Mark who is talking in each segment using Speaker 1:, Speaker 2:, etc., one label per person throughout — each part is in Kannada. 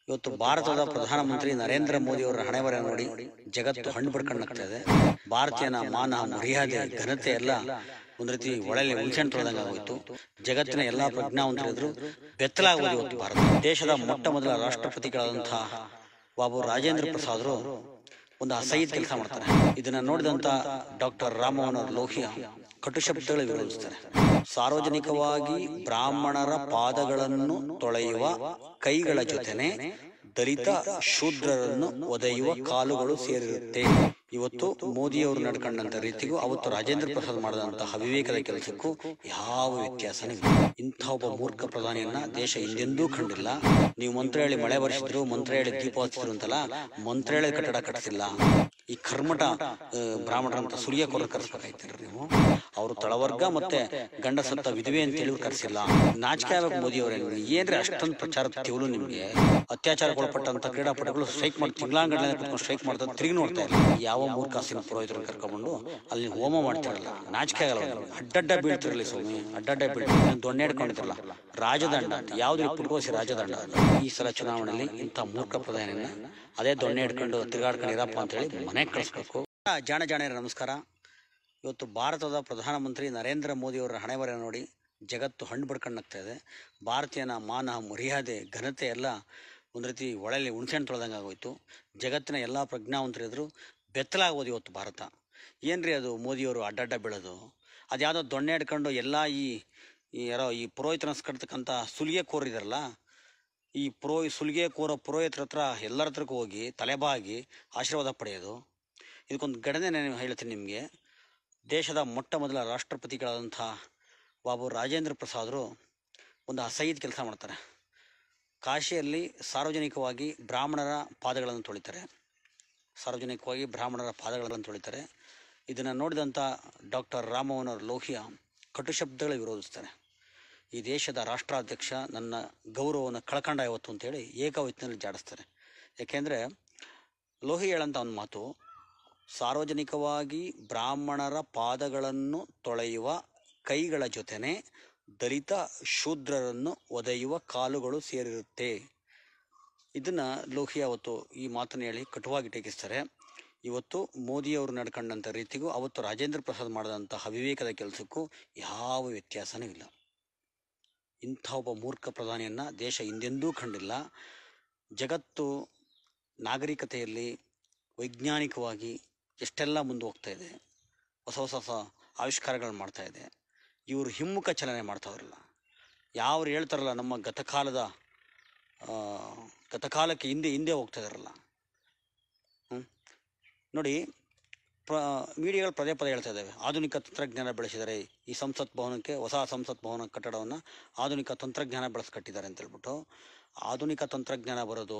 Speaker 1: ಇವತ್ತು ಭಾರತದ ಪ್ರಧಾನಮಂತ್ರಿ ನರೇಂದ್ರ ಮೋದಿ ಅವರ ಹಣೆಬರ ನೋಡಿ ಜಗತ್ತು ಹಣ್ಣು ಪಡ್ಕೊಂಡಾಗ್ತಾ ಇದೆ ಭಾರತೀಯನ ಮಾನ ಮರ್ಯಾದೆ ಘನತೆ ಎಲ್ಲ ಒಂದ್ ರೀತಿ ಒಳಲಿ ಹುಣ್ಸೆಹಣ್ಣು ತೊಳೆದಂಗೆ ಆಗೋಯ್ತು ಜಗತ್ತಿನ ಎಲ್ಲಾ ಪ್ರಜ್ಞಾವಂತರಿದ್ರು ಬೆತ್ತಲಾಗುವುದು ಇವತ್ತು ಭಾರತ ದೇಶದ ಮೊಟ್ಟ ಮೊದಲ ರಾಷ್ಟ್ರಪತಿಗಳಾದಂತಹ ಬಾಬು ರಾಜೇಂದ್ರ ಪ್ರಸಾದರು ಒಂದು ಅಸಹ್ಯ ಕೆಲಸ ಮಾಡ್ತಾರೆ ಇದನ್ನ ನೋಡಿದಂತ ಡಾಕ್ಟರ್ ರಾಮಮೋಹನ್ ಲೋಹಿಯಾ ಕಟು ಶಬ್ದಗಳು ವಿರೋಧಿಸ್ತಾರೆ ಸಾರ್ವಜನಿಕವಾಗಿ ಬ್ರಾಹ್ಮಣರ ಪಾದಗಳನ್ನು ತೊಳೆಯುವ ಕೈಗಳ ಜೊತೆನೆ ದಲಿತ ಶೂದ್ರರನ್ನು ಒದೆಯುವ ಕಾಲುಗಳು ಸೇರಿರುತ್ತೆ ಇವತ್ತು ಮೋದಿಯವರು ನಡ್ಕೊಂಡಂತ ರೀತಿಗೂ ಅವತ್ತು ರಾಜೇಂದ್ರ ಪ್ರಸಾದ್ ಮಾಡಿದಂತಹ ಅವಿವೇಕದ ಕೆಲಸಕ್ಕೂ ಯಾವ ವ್ಯತ್ಯಾಸನೂ ಇಲ್ಲ ಇಂಥ ಒಬ್ಬ ಮೂರ್ಖ ಪ್ರಧಾನಿಯನ್ನ ದೇಶ ಹಿಂದೆಂದೂ ಕಂಡಿಲ್ಲ ನೀವು ಮಂತ್ರ ಹೇಳಿ ಮಳೆ ಬರ್ಸಿದ್ರು ಮಂತ್ರ ಹೇಳಿ ದೀಪ ಹಚ್ಚಿದ್ರು ಅಂತಲ್ಲ ಮಂತ್ರ ಹೇಳಿ ಕಟ್ಟಡ ಕಟ್ಟಿಸಿಲ್ಲ ಈ ಕರ್ಮಟ ಆ, ಬ್ರಾಹ್ಮಣರಂತ ಸುಳಿಯ ಕೊರ ಕರ್ಸ್ಬೇಕಾಯ್ತಿರಿ ನೀವು ಅವರು ತಳವರ್ಗ ಮತ್ತೆ ಗಂಡ ಸತ್ತ ವಿಧವೆ ಅಂತ ಹೇಳಿ ಕರ್ಸಿಲ್ಲ ನಾಚಿಕೆ ಆಗ್ಬೇಕು ಮೋದಿ ಅವರೇ ಏನ್ರಿ ಅಷ್ಟೊಂದು ಪ್ರಚಾರ ತಿವಲು ನಿಮ್ಗೆ ಅತ್ಯಾಚಾರಗೊಳಪಟ್ಟಂತ ಕ್ರೀಡಾಪಟುಗಳು ಸ್ಟ್ರೈಕ್ ಮಾಡಿ ತಿಂಗಳಾಂಗಡ್ಲೆ ಕುತ್ಕೊಂಡು ಸ್ಟ್ರೈಕ್ ಮಾಡ್ತಾ ತಿರುಗಿ ನೋಡ್ತಾ ಇಲ್ಲ ಯಾವ ಮೂರ್ಖಾಸಿನ ಪುರೋಹಿತರನ್ನ ಕರ್ಕೊಂಡ್ಬಂದು ಅಲ್ಲಿ ಹೋಮ ಮಾಡ್ತಿರಲ್ಲ ನಾಚಿಕೆ ಆಗಲ್ಲ ಅವ್ರಿಗೆ. ಅಡ್ಡಡ್ಡ ಬೀಳ್ತಿರಲಿ ಸ್ವಾಮಿ ಅಡ್ಡಡ್ಡ ಬೀಳ್ತಿರಲ್ಲ ದೊಣ್ಣೆ ಹಿಡ್ಕೊಂಡಿರಲ್ಲ ರಾಜದಂಡ ಅಂತ ಯಾವ್ದು ಪುಟ್ಕೋಸಿ ರಾಜದಂಡ ಅದು. ಈ ಸಲ ಚುನಾವಣೆಯಲ್ಲಿ ಇಂಥ ಮೂರ್ಖ ಪ್ರಧಾನಿಯನ್ನ ಅದೇ ದೊಣ್ಣೆ ಹಿಡ್ಕೊಂಡು ತಿರುಗಾಡ್ಕೊಂಡು ಇರಪ್ಪ ಅಂತ ಹೇಳಿ ಮನೆಗೆ ಕಳಿಸ್ಬೇಕು ಜಾಣ ಜಾಣರ ನಮಸ್ಕಾರ ಇವತ್ತು ಭಾರತದ ಪ್ರಧಾನಮಂತ್ರಿ ನರೇಂದ್ರ ಮೋದಿ ಅವರ ಹಣೆಬರ ನೋಡಿ ಜಗತ್ತು ಹಣ್ಣು ಪಡ್ಕೊಂಡಾಗ್ತಾ ಇದೆ ಭಾರತೀಯನ ಮಾನ ಮರ್ಯಾದೆ ಘನತೆ ಎಲ್ಲ ಒಂದು ರೀತಿ ಒಳಲಿ ಹುಣ್ಸೆಹಣ್ಣು ತೊಳೆದಂಗೆ ಆಗೋಯ್ತು ಜಗತ್ತಿನ ಎಲ್ಲ ಪ್ರಜ್ಞಾವಂತರಿದ್ರು ಬೆತ್ತಲಾಗೋದು ಇವತ್ತು ಭಾರತ ಏನ್ರಿ ಅದು ಮೋದಿಯವರು ಅಡ್ಡಡ್ಡ ಬೀಳೋದು ಅದು ಯಾವುದೋ ದೊಣ್ಣೆ ಹಿಡ್ಕೊಂಡು ಎಲ್ಲ ಈ ಈ ಯಾರೋ ಈ ಪುರೋಹಿತನ ಕಟ್ತಕ್ಕಂಥ ಸುಲಿಗೆ ಕೋರಿದಾರಲ್ಲ ಈ ಪುರೋ ಸುಲಿಗೆ ಕೋರೋ ಪುರೋಹಿತರ ಹತ್ರ ಎಲ್ಲರ ಹತ್ರಕ್ಕೂ ಹೋಗಿ ತಲೆಬಾಗಿ ಆಶೀರ್ವಾದ ಪಡೆಯೋದು ಇದಕ್ಕೊಂದು ಘಟನೆ ನಾನು ಹೇಳ್ತೀನಿ ನಿಮಗೆ ದೇಶದ ಮೊಟ್ಟ ಮೊದಲ ರಾಷ್ಟ್ರಪತಿಗಳಾದಂಥ ಬಾಬು ರಾಜೇಂದ್ರ ಪ್ರಸಾದರು ಒಂದು ಅಸಹ್ಯದ ಕೆಲಸ ಮಾಡ್ತಾರೆ ಕಾಶಿಯಲ್ಲಿ ಸಾರ್ವಜನಿಕವಾಗಿ ಬ್ರಾಹ್ಮಣರ ಪಾದಗಳನ್ನು ತೊಳಿತಾರೆ ಸಾರ್ವಜನಿಕವಾಗಿ ಬ್ರಾಹ್ಮಣರ ಪಾದಗಳನ್ನು ತೊಳಿತಾರೆ ಇದನ್ನು ನೋಡಿದಂಥ ಡಾಕ್ಟರ್ ರಾಮಮೋಹನ್ ಲೋಹಿಯಾ ಕಟು ಶಬ್ದಗಳು ವಿರೋಧಿಸ್ತಾರೆ ಈ ದೇಶದ ರಾಷ್ಟ್ರಾಧ್ಯಕ್ಷ ನನ್ನ ಗೌರವವನ್ನು ಕಳ್ಕೊಂಡ ಇವತ್ತು ಅಂತೇಳಿ ಏಕವಚನದಲ್ಲಿ ಜಾಡಿಸ್ತಾರೆ ಯಾಕೆಂದರೆ ಲೋಹಿ ಹೇಳಂತ ಒಂದು ಮಾತು ಸಾರ್ವಜನಿಕವಾಗಿ ಬ್ರಾಹ್ಮಣರ ಪಾದಗಳನ್ನು ತೊಳೆಯುವ ಕೈಗಳ ಜೊತೆನೆ ದಲಿತ ಶೂದ್ರರನ್ನು ಒದೆಯುವ ಕಾಲುಗಳು ಸೇರಿರುತ್ತೆ ಇದನ್ನ ಲೋಹಿಯ ಅವತ್ತು ಈ ಮಾತನ್ನು ಹೇಳಿ ಕಟುವಾಗಿ ಟೀಕಿಸ್ತಾರೆ ಇವತ್ತು ಮೋದಿಯವರು ನಡ್ಕೊಂಡಂಥ ರೀತಿಗೂ ಅವತ್ತು ರಾಜೇಂದ್ರ ಪ್ರಸಾದ್ ಮಾಡಿದಂಥ ಅವಿವೇಕದ ಕೆಲಸಕ್ಕೂ ಯಾವ ವ್ಯತ್ಯಾಸನೂ ಇಲ್ಲ ಇಂಥ ಒಬ್ಬ ಮೂರ್ಖ ಪ್ರಧಾನಿಯನ್ನ ದೇಶ ಹಿಂದೆಂದೂ ಕಂಡಿಲ್ಲ ಜಗತ್ತು ನಾಗರಿಕತೆಯಲ್ಲಿ ವೈಜ್ಞಾನಿಕವಾಗಿ ಎಷ್ಟೆಲ್ಲ ಮುಂದೆ ಹೋಗ್ತಾ ಇದೆ ಹೊಸ ಹೊಸ ಹೊಸ ಆವಿಷ್ಕಾರಗಳು ಮಾಡ್ತಾ ಇದೆ ಇವರು ಹಿಮ್ಮುಖ ಚಲನೆ ಮಾಡ್ತಾವ್ರಲ್ಲ ಯಾವ್ರು ಹೇಳ್ತಾರಲ್ಲ ನಮ್ಮ ಗತಕಾಲದ ಆ, ಗತಕಾಲಕ್ಕೆ ಹಿಂದೆ ಹಿಂದೆ ಹೋಗ್ತಾ ಇದಾರಲ್ಲ ಹ್ಮ್? ನೋಡಿ ಪ್ರ ಮೀಡಿಯಾಗಳು ಪದೇ ಪದೇ ಹೇಳ್ತಾ ಇದ್ದಾವೆ ಆಧುನಿಕ ತಂತ್ರಜ್ಞಾನ ಬೆಳೆಸಿದ್ದಾರೆ ಈ ಸಂಸತ್ ಭವನಕ್ಕೆ ಹೊಸ ಸಂಸತ್ ಭವನ ಕಟ್ಟಡವನ್ನು ಆಧುನಿಕ ತಂತ್ರಜ್ಞಾನ ಬೆಳೆಸಿ ಕಟ್ಟಿದ್ದಾರೆ ಅಂತ ಹೇಳ್ಬಿಟ್ಟು ಆಧುನಿಕ ತಂತ್ರಜ್ಞಾನ ಬರೋದು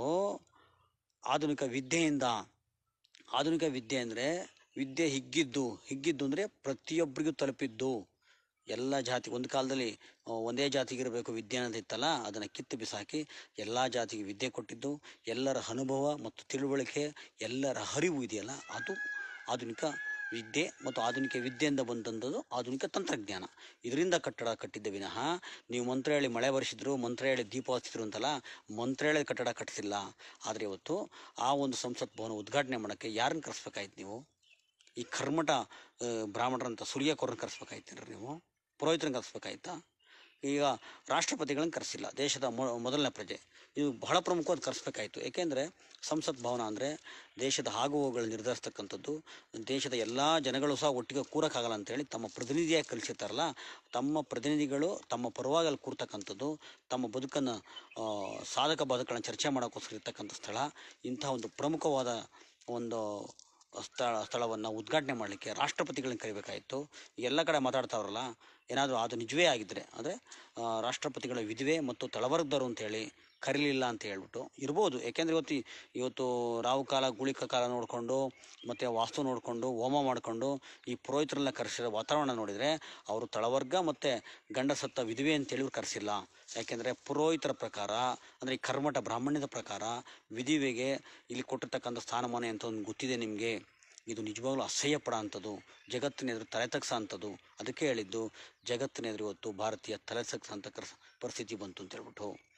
Speaker 1: ಆಧುನಿಕ ವಿದ್ಯೆಯಿಂದ ಆಧುನಿಕ ವಿದ್ಯೆ ಅಂದರೆ ವಿದ್ಯೆ ಹಿಗ್ಗಿದ್ದು ಹಿಗ್ಗಿದ್ದು ಅಂದರೆ ಪ್ರತಿಯೊಬ್ಬರಿಗೂ ತಲುಪಿದ್ದು ಎಲ್ಲ ಜಾತಿ ಒಂದು ಕಾಲದಲ್ಲಿ ಆ, ಒಂದೇ ಜಾತಿಗೆ ಇರಬೇಕು ವಿದ್ಯೆ ಅಂತ ಇತ್ತಲ್ಲ ಅದನ್ನು ಕಿತ್ತು ಬಿಸಾಕಿ ಎಲ್ಲ ಜಾತಿಗೆ ವಿದ್ಯೆ ಕೊಟ್ಟಿದ್ದು ಎಲ್ಲರ ಅನುಭವ ಮತ್ತು ತಿಳುವಳಿಕೆ ಎಲ್ಲರ ಹರಿವು ಇದೆಯಲ್ಲ ಅದು ಆಧುನಿಕ ವಿದ್ಯೆ ಮತ್ತು ಆಧುನಿಕ ವಿದ್ಯೆಯಿಂದ ಬಂದಂಥದ್ದು ಆಧುನಿಕ ತಂತ್ರಜ್ಞಾನ ಇದರಿಂದ ಕಟ್ಟಡ ಕಟ್ಟಿದ್ದ ವಿನಃ ನೀವು ಮಂತ್ರ ಹೇಳಿ ಮಳೆ ಬರ್ಸಿದ್ರು ಮಂತ್ರ ಹೇಳಿ ದೀಪ ಹಚ್ಚಿದ್ರು ಅಂತಲ್ಲ ಮಂತ್ರ ಹೇಳಿ ಕಟ್ಟಡ ಕಟ್ಟಿಸಿಲ್ಲ ಆದರೆ ಇವತ್ತು ಆ ಒಂದು ಸಂಸತ್ ಭವನ ಉದ್ಘಾಟನೆ ಮಾಡೋಕ್ಕೆ ಯಾರನ್ನ ಕರೆಸ್ಬೇಕಾಯ್ತು ನೀವು ಈ ಕರ್ಮಟ ಆ, ಬ್ರಾಹ್ಮಣರಂತ ಸುಳಿಯ ಕೊರನ್ನ ಕರೆಸ್ಬೇಕಾಯ್ತೇನ್ರಿ ನೀವು ಪುರೋಹಿತರನ್ನ ಕರೆಸ್ಬೇಕಾಯ್ತಾ ಈಗ ರಾಷ್ಟ್ರಪತಿಗಳನ್ನ ಕರೆಸಿಲ್ಲ ದೇಶದ ಮೊ ಮೊದಲನೇ ಪ್ರಜೆ ಇದು ಬಹಳ ಪ್ರಮುಖವಾದ ಕರೆಸ್ಬೇಕಾಯ್ತು ಏಕೆಂದರೆ ಸಂಸತ್ ಭವನ ಅಂದರೆ ದೇಶದ ಆಗುಹೋಗುಗಳು ನಿರ್ಧರಿಸ್ತಕ್ಕಂಥದ್ದು ದೇಶದ ಎಲ್ಲ ಜನಗಳು ಸಹ ಒಟ್ಟಿಗೆ ಕೂರಕ್ಕಾಗಲ್ಲ ಅಂತೇಳಿ ತಮ್ಮ ಪ್ರತಿನಿಧಿಯಾಗಿ ಕಲಿಸಿರ್ತಾರಲ್ಲ ತಮ್ಮ ಪ್ರತಿನಿಧಿಗಳು ತಮ್ಮ ಪರವಾಗಿ ಅಲ್ಲಿ ಕೂರ್ತಕ್ಕಂಥದ್ದು ತಮ್ಮ ಬದುಕನ್ನು ಆ, ಸಾಧಕ ಬಾಧಕಗಳನ್ನ ಚರ್ಚೆ ಮಾಡೋಕ್ಕೋಸ್ಕರ ಇರ್ತಕ್ಕಂಥ ಸ್ಥಳ ಇಂಥ ಒಂದು ಪ್ರಮುಖವಾದ ಒಂದು ಸ್ಥಳ ಸ್ಥಳವನ್ನು ಉದ್ಘಾಟನೆ ಮಾಡಲಿಕ್ಕೆ ರಾಷ್ಟ್ರಪತಿಗಳನ್ನ ಕರಿಬೇಕಾಯಿತು ಎಲ್ಲ ಕಡೆ ಮಾತಾಡ್ತಾವ್ರಲ್ಲ ಏನಾದರೂ ಅದು ನಿಜವೇ ಆಗಿದ್ದರೆ ಅಂದರೆ ರಾಷ್ಟ್ರಪತಿಗಳ ವಿಧವೆ ಮತ್ತು ತಳವರ್ಗದವರು ಅಂತೇಳಿ ಕರೀಲಿಲ್ಲ ಅಂತ ಹೇಳ್ಬಿಟ್ಟು ಇರ್ಬೋದು ಯಾಕೆಂದರೆ ಇವತ್ತು ಈ- ಇವತ್ತು ರಾವು ಕಾಲ ಗುಳಿಕ ಕಾಲ ನೋಡಿಕೊಂಡು ಮತ್ತು ವಾಸ್ತು ನೋಡಿಕೊಂಡು ಹೋಮ ಮಾಡಿಕೊಂಡು ಈ ಪುರೋಹಿತರನ್ನ ಕರೆಸಿರೋ ವಾತಾವರಣ ನೋಡಿದರೆ ಅವರು ತಳವರ್ಗ ಮತ್ತು ಗಂಡ ಸತ್ತ ವಿಧವೆ ಅಂತೇಳಿ ಇವ್ರು ಕರೆಸಿಲ್ಲ ಯಾಕೆಂದರೆ ಪುರೋಹಿತರ ಪ್ರಕಾರ ಅಂದರೆ ಈ ಕರ್ಮಠ ಬ್ರಾಹ್ಮಣ್ಯದ ಪ್ರಕಾರ ವಿಧಿವೆಗೆ ಇಲ್ಲಿ ಕೊಟ್ಟಿರ್ತಕ್ಕಂಥ ಸ್ಥಾನಮಾನ ಅಂತ ಒಂದು ಗೊತ್ತಿದೆ ನಿಮಗೆ ಇದು ನಿಜವಾಗ್ಲೂ ಅಸಹ್ಯ ಪಡೋ ಅಂಥದ್ದು ಜಗತ್ತಿನ ಎದುರು ತಲೆ ತಗ್ಸೋ ಅಂಥದ್ದು ಅದಕ್ಕೆ ಹೇಳಿದ್ದು ಜಗತ್ತಿನ ಎದುರು ಇವತ್ತು ಭಾರತೀಯ ತಲೆ ತಗ್ಸೋ ಅಂತ ಕರ್ಸ್ ಪರಿಸ್ಥಿತಿ ಬಂತು ಅಂತ ಹೇಳ್ಬಿಟ್ಟು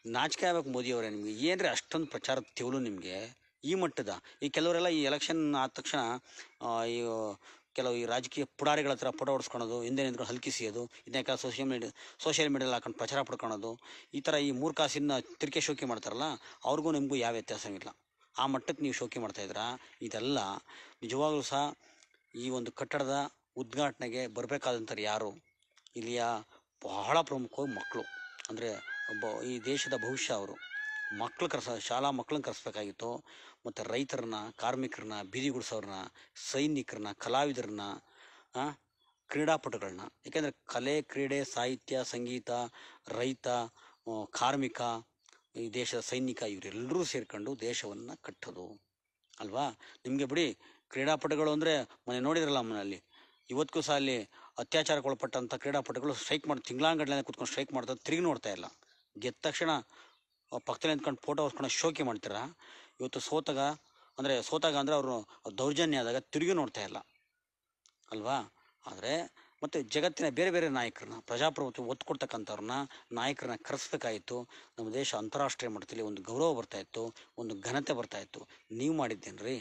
Speaker 1: ನಾಚಿಕೆ ಆಗ್ಬೇಕು ಮೋದಿ ಅವರೇ ನಿಮಗೆ ಏನ್ರಿ ಅಷ್ಟೊಂದು ಪ್ರಚಾರ ತೆವಲು ನಿಮಗೆ ಈ ಮಟ್ಟದ ಈ ಕೆಲವರೆಲ್ಲ ಈ ಎಲೆಕ್ಷನ್ ಆದ ತಕ್ಷಣ ಆ, ಈ ಕೆಲವು ಈ ರಾಜಕೀಯ ಪುಡಾರಿಗಳ ಹತ್ರ ಫೋಟೋ ಹೊಡ್ಸ್ಕೊಳೋದು ಹಿಂದೆ ನಿಂತ್ಕೊಂಡು ಹಲ್ಕಿಸಿಯೋದು ಇದನ್ನ ಸೋಷಿಯಲ್ ಮೀಡಿಯಾ ಸೋಷಿಯಲ್ ಮೀಡಿಯಲ್ಲಿ ಹಾಕೊಂಡು ಪ್ರಚಾರ ಪಡ್ಕೊಳೋದು ಈ ಥರ ಈ ಮೂರು ಕಾಸಿನ ತಿರ್ಕೆ ಶೋಕಿ ಮಾಡ್ತಾರಲ್ಲ ಅವ್ರಿಗೂ ನಿಮಗೂ ಯಾವ ವ್ಯತ್ಯಾಸವಿಲ್ಲ ಆ ಮಟ್ಟಕ್ಕೆ ನೀವು ಶೋಕಿ ಮಾಡ್ತಾ ಇದ್ದೀರಾ ಇದೆಲ್ಲ ನಿಜವಾಗ್ಲೂ ಸಹ ಈ ಒಂದು ಕಟ್ಟಡದ ಉದ್ಘಾಟನೆಗೆ ಬರಬೇಕಾದಂಥವ್ರು ಯಾರು ಇಲ್ಲಿಯ ಬಹಳ ಪ್ರಮುಖವಾಗಿ ಮಕ್ಕಳು ಅಂದರೆ ಒಬ್ಬ ಈ ದೇಶದ ಭವಿಷ್ಯ ಅವರು ಮಕ್ಕಳು ಕರ್ಸ ಶಾಲಾ ಮಕ್ಕಳನ್ನ ಕರೆಸ್ಬೇಕಾಗಿತ್ತು ಮತ್ತು ರೈತರನ್ನ ಕಾರ್ಮಿಕರನ್ನ ಬೀದಿ ಗುಡಿಸೋರನ್ನ ಸೈನಿಕರನ್ನ ಕಲಾವಿದರನ್ನ ಆ, ಕ್ರೀಡಾಪಟುಗಳನ್ನ ಏಕೆಂದರೆ ಕಲೆ ಕ್ರೀಡೆ ಸಾಹಿತ್ಯ ಸಂಗೀತ ರೈತ ಆ, ಕಾರ್ಮಿಕ ಈ ದೇಶದ ಸೈನಿಕ ಇವರೆಲ್ಲರೂ ಸೇರ್ಕೊಂಡು ದೇಶವನ್ನು ಕಟ್ಟೋದು ಅಲ್ವಾ ನಿಮಗೆ ಬಿಡಿ ಕ್ರೀಡಾಪಟುಗಳು ಅಂದರೆ ಮೊನ್ನೆ ನೋಡಿದ್ರಲ್ಲ ಮನೆಯಲ್ಲಿ ಇವತ್ತಿಗೂ ಸಹ ಅಲ್ಲಿ ಅತ್ಯಾಚಾರಕ್ಕೆ ಒಳಪಟ್ಟಂಥ ಕ್ರೀಡಾಪಟುಗಳು ಸ್ಟ್ರೈಕ್ ಮಾಡಿ ತಿಂಗಳಾಂಗಡ್ಲೆ ಕೂತ್ಕೊಂಡು ಸ್ಟ್ರೈಕ್ ಮಾಡ್ತಾರೆ ತಿರುಗಿ ನೋಡ್ತಾ ಇಲ್ಲ ಗೆದ್ದ ತಕ್ಷಣ ಆ ಪಕ್ಕದಲ್ಲಿ ನಿಂತ್ಕೊಂಡು ಫೋಟೋ ಹೊರ್ಸ್ಕೊಂಡು ಶೋಕಿ ಮಾಡ್ತೀರಾ ಇವತ್ತು ಸೋತಾಗ ಅಂದರೆ ಸೋತಾಗ ಅಂದರೆ ಅವರು ದೌರ್ಜನ್ಯ ಆದಾಗ ತಿರುಗಿ ನೋಡ್ತಾ ಇಲ್ಲ ಅಲ್ವಾ ಆದರೆ ಮತ್ತು ಜಗತ್ತಿನ ಬೇರೆ ಬೇರೆ ನಾಯಕರನ್ನ ಪ್ರಜಾಪ್ರಭುತ್ವ ಒತ್ತು ಕೊಡ್ತಕ್ಕಂಥವ್ರನ್ನ ನಾಯಕರನ್ನ ಕರೆಸ್ಬೇಕಾಯಿತು ನಮ್ಮ ದೇಶ ಅಂತಾರಾಷ್ಟ್ರೀಯ ಮಟ್ಟದಲ್ಲಿ ಒಂದು ಗೌರವ ಬರ್ತಾ ಇತ್ತು ಒಂದು ಘನತೆ ಬರ್ತಾ ಇತ್ತು ನೀವು ಮಾಡಿದ್ದೇನ್ರಿ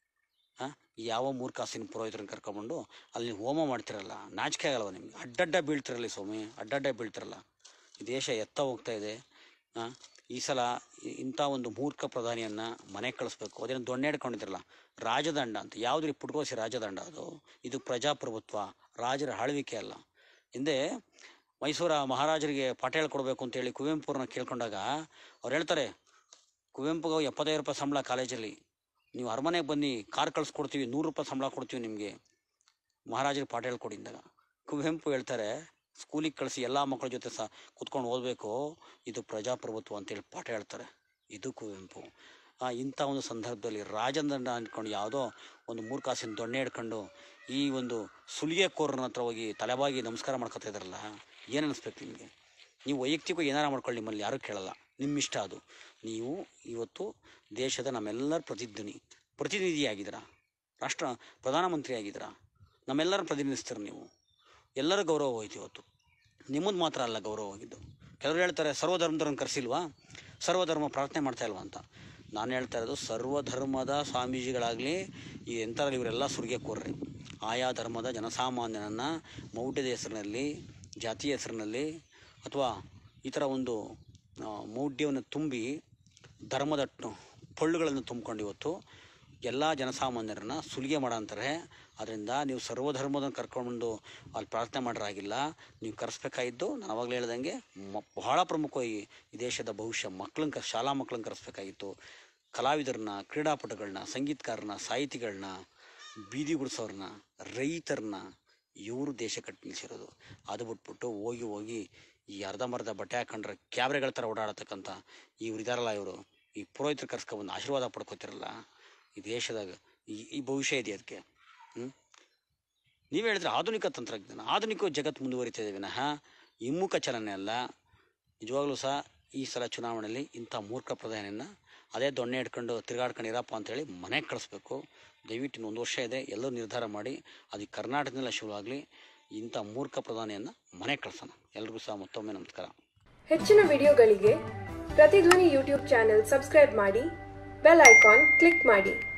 Speaker 1: ಹಾಂ ಯಾವ ಮೂರ್ಖಾಸಿನ ಪುರೋಹಿತರನ್ನ ಕರ್ಕೊಂಬಂಡು ಅಲ್ಲಿ ಹೋಮ ಮಾಡ್ತಿರಲ್ಲ ನಾಚಿಕೆ ಆಗಲ್ವ ನಿಮ್ಗೆ ಅಡ್ಡಡ್ಡ ಬೀಳ್ತಿರಲ್ಲ ಸ್ವಾಮಿ ಅಡ್ಡಡ್ಡ ಬೀಳ್ತಿರಲ್ಲ ಈ ದೇಶ ಎತ್ತ ಹೋಗ್ತಾ ಇದೆ ಆ, ಈ ಸಲ ಇ- ಇಂಥ ಒಂದು ಮೂರ್ಖ ಪ್ರಧಾನಿಯನ್ನ ಮನೆಗೆ ಕಳಿಸ್ಬೇಕು ಅದೇನು ದೊಣ್ಣೆ ಹಿಡ್ಕೊಂಡಿದ್ರಲ್ಲ ರಾಜದಂಡ ಅಂತ ಯಾವ್ದ್ರಿ ಪುಟ್ಕೋಸಿ ರಾಜದಂಡ ಅದು ಇದು ಪ್ರಜಾಪ್ರಭುತ್ವ ರಾಜರ ಆಳ್ವಿಕೆ ಅಲ್ಲ ಹಿಂದೆ ಮೈಸೂರ ಮಹಾರಾಜರಿಗೆ ಪಾಠ ಹೇಳ್ಕೊಡ್ಬೇಕು ಅಂತೇಳಿ ಕುವೆಂಪುರನ್ನ ಕೇಳ್ಕೊಂಡಾಗ ಅವ್ರು ಹೇಳ್ತಾರೆ ಕುವೆಂಪುಗೆ ಎಪ್ಪತ್ತೈದು ರೂಪಾಯಿ ಸಂಬಳ ಕಾಲೇಜಲ್ಲಿ ನೀವು ಅರಮನೆಗೆ ಬನ್ನಿ ಕಾರ್ ಕಳ್ಸ್ಕೊಡ್ತೀವಿ ನೂರು ರೂಪಾಯಿ ಸಂಬಳ ಕೊಡ್ತೀವಿ ನಿಮಗೆ ಮಹಾರಾಜರಿಗೆ ಪಾಠ ಹೇಳ್ಕೊಡಿಂದಾಗ ಕುವೆಂಪು ಹೇಳ್ತಾರೆ ಸ್ಕೂಲಿಗೆ ಕಳಿಸಿ ಎಲ್ಲ ಮಕ್ಕಳ ಜೊತೆ ಸಹ ಕುತ್ಕೊಂಡು ಓದಬೇಕು ಇದು ಪ್ರಜಾಪ್ರಭುತ್ವ ಅಂತೇಳಿ ಪಾಠ ಹೇಳ್ತಾರೆ ಇದು ಕುವೆಂಪು ಆ, ಇಂಥ ಒಂದು ಸಂದರ್ಭದಲ್ಲಿ ರಾಜದಂಡ ಅಂದ್ಕೊಂಡು ಯಾವುದೋ ಒಂದು ಮೂರ್ಖಾಸಿನ ದೊಣ್ಣೆ ಹಿಡ್ಕೊಂಡು ಈ ಒಂದು ಸುಲಿಗೆ ಕೋರನ ಹತ್ರ ಹೋಗಿ ತಲೆಬಾಗಿ ನಮಸ್ಕಾರ ಮಾಡ್ಕೊತಾ ಇದ್ದಾರಲ್ಲ ಏನು ಅನಿಸ್ಬೇಕು ನಿಮಗೆ ನೀವು ವೈಯಕ್ತಿಕವಾಗಿ ಏನಾರ ಮಾಡ್ಕೊಳ್ಳಿ ನಿಮ್ಮಲ್ಲಿ ಯಾರೂ ಕೇಳಲ್ಲ ನಿಮ್ಮ ಇಷ್ಟ ಅದು ನೀವು ಇವತ್ತು ದೇಶದ ನಮ್ಮೆಲ್ಲರ ಪ್ರತಿಧ್ವನಿ ಪ್ರತಿನಿಧಿಯಾಗಿದ್ದೀರಾ ರಾಷ್ಟ್ರ ಪ್ರಧಾನಮಂತ್ರಿ ಆಗಿದ್ದೀರಾ ನಮ್ಮೆಲ್ಲರ ಪ್ರತಿನಿಧಿಸ್ತೀರ ನೀವು ಎಲ್ಲರ ಗೌರವ ಹೋಯ್ತು ಇವತ್ತು ನಿಮ್ಮದು ಮಾತ್ರ ಅಲ್ಲ ಗೌರವ ಹೋಗಿದ್ದು ಕೆಲವರು ಹೇಳ್ತಾರೆ ಸರ್ವಧರ್ಮದವ್ರನ್ನ ಕರೆಸಿಲ್ವಾ ಸರ್ವಧರ್ಮ ಪ್ರಾರ್ಥನೆ ಮಾಡ್ತಾ ಇಲ್ವಾ ಅಂತ ನಾನು ಹೇಳ್ತಾ ಇರೋದು ಸರ್ವಧರ್ಮದ ಸ್ವಾಮೀಜಿಗಳಾಗಲಿ ಈ ಎಂಥರಲ್ಲಿ ಇವರೆಲ್ಲ ಸುರಿಗೆ ಕೋರ್ರಿ ಆಯಾ ಧರ್ಮದ ಜನಸಾಮಾನ್ಯನನ್ನು ಮೌಢ್ಯದ ಹೆಸರಿನಲ್ಲಿ ಜಾತಿಯ ಹೆಸರಿನಲ್ಲಿ ಅಥವಾ ಈ ಥರ ಒಂದು ಆ, ಮೌಢ್ಯವನ್ನು ತುಂಬಿ ಧರ್ಮದ ಟ- ಪೊಳ್ಳುಗಳನ್ನು ತುಂಬಿಕೊಂಡು ಇವತ್ತು ಎಲ್ಲ ಜನಸಾಮಾನ್ಯರನ್ನ ಸುಲಿಗೆ ಮಾಡೋ ಅಂತಾರೆ ಅದರಿಂದ ನೀವು ಸರ್ವಧರ್ಮದನ್ನು ಕರ್ಕೊಂಡು ಅಲ್ಲಿ ಪ್ರಾರ್ಥನೆ ಮಾಡೋರಾಗಿಲ್ಲ ನೀವು ಕರೆಸ್ಬೇಕಾಗಿದ್ದು ನಾನು ಅವಾಗಲೇ ಹೇಳ್ದಂಗೆ ಮ ಬಹಳ ಪ್ರಮುಖವಾಗಿ ಈ ದೇಶದ ಭವಿಷ್ಯ ಮಕ್ಕಳನ್ನ ಕರ್ ಶಾಲಾ ಮಕ್ಕಳನ್ನ ಕರೆಸ್ಬೇಕಾಗಿತ್ತು ಕಲಾವಿದರನ್ನ ಕ್ರೀಡಾಪಟುಗಳನ್ನ ಸಂಗೀತಗಾರನ ಸಾಹಿತಿಗಳನ್ನ ಬೀದಿ ಗುಡಿಸೋರನ್ನ ರೈತರನ್ನ ಇವರು ದೇಶ ಕಟ್ಟಿ ನಿಲ್ಸಿರೋದು ಅದು ಬಿಟ್ಬಿಟ್ಟು ಹೋಗಿ ಹೋಗಿ ಈ ಅರ್ಧಂಬರ್ಧ ಬಟ್ಟೆ ಹಾಕೊಂಡ್ರೆ ಕ್ಯಾಬ್ರೆಗಳ ಥರ ಓಡಾಡತಕ್ಕಂಥ ಇವ್ರು ಇದಾರಲ್ಲ ಇವರು ಈ ಪುರೋಹಿತರು ಕರ್ಸ್ಕೊಬಂದು ಆಶೀರ್ವಾದ ಪಡ್ಕೋತಿರಲ್ಲ ಈ ದೇಶದಾಗ ಈ ಈ ಭವಿಷ್ಯ ಇದೆ ಅದಕ್ಕೆ ಹ್ಞೂ ನೀವು ಹೇಳಿದ್ರೆ ಆಧುನಿಕ ತಂತ್ರಜ್ಞಾನ ಆಧುನಿಕ ಜಗತ್ತು ಮುಂದುವರಿತಿದೆ ವಿನಃ ಹಿಮ್ಮುಖ ಚಲನೆ ಅಲ್ಲ ನಿಜವಾಗ್ಲೂ ಸಹ ಈ ಸಲ ಚುನಾವಣೆಯಲ್ಲಿ ಇಂಥ ಮೂರ್ಖ ಪ್ರಧಾನಿಯನ್ನ ಅದೇ ದೊಣ್ಣೆ ಇಟ್ಕೊಂಡು ತಿರುಗಾಡ್ಕೊಂಡು ಇರಪ್ಪ ಅಂತೇಳಿ ಮನೆಗೆ ಕಳಿಸ್ಬೇಕು ದಯವಿಟ್ಟು ಇನ್ನು ಒಂದು ವರ್ಷ ಇದೆ ಎಲ್ಲರೂ ನಿರ್ಧಾರ ಮಾಡಿ ಅದು ಈ ಕರ್ನಾಟಕದಲ್ಲ ಶುರುವಾಗಲಿ ಇಂಥ ಮೂರ್ಖ ಪ್ರಧಾನಿಯನ್ನು ಮನೆಗೆ ಕಳ್ಸೋಣ ಎಲ್ರಿಗೂ ಸಹ ಮತ್ತೊಮ್ಮೆ ನಮಸ್ಕಾರ
Speaker 2: ಹೆಚ್ಚಿನ ವಿಡಿಯೋಗಳಿಗೆ ಪ್ರತಿಧ್ವನಿ ಯೂಟ್ಯೂಬ್ ಚಾನೆಲ್ ಸಬ್ಸ್ಕ್ರೈಬ್ ಮಾಡಿ ಬೆಲ್ ಐಕಾನ್ ಕ್ಲಿಕ್ ಮಾಡಿ